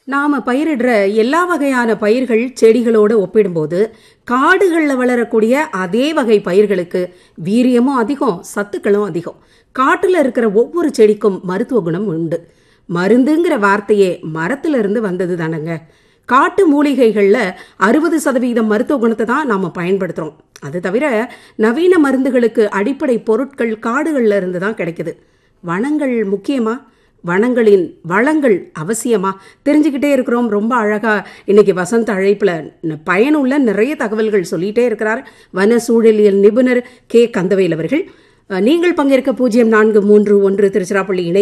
நாம் பயிரிடுற எல்லா வகையான பயிர்கள் செடிகளோடு ஒப்பிடும்போது காடுகளில் வளரக்கூடிய அதே வகை பயிர்களுக்கு வீரியமும் அதிகம் சத்துக்களும் அதிகம் காட்டில் இருக்கிற ஒவ்வொரு செடிக்கும் மருத்துவ குணம் உண்டு மருந்துங்கிற வார்த்தையே மரத்திலிருந்து வந்தது தானங்க காட்டு மூலிகைகளில் அறுபது சதவீதம் மருத்துவ குணத்தை தான் நாம் பயன்படுத்துகிறோம் அது தவிர நவீன மருந்துகளுக்கு அடிப்படை பொருட்கள் காடுகளில் இருந்து தான் கிடைக்குது வனங்கள் முக்கியமா வனங்களின் வளங்கள் அவசியமா தெரிஞ்சுக்கிட்டே இருக்கிறோம் ரொம்ப அழகா இன்னைக்கு வசந்த் அழைப்புல ந- பயனுள்ள நிறைய தகவல்கள் சொல்லிட்டே இருக்கிறார் வன சூழலியல் நிபுணர் கே கந்தவேல் அவர்கள் அஹ், நீங்கள் பங்கேற்க பூஜ்ஜியம் நான்கு மூன்று ஒன்று திருச்சிராப்பள்ளி இணை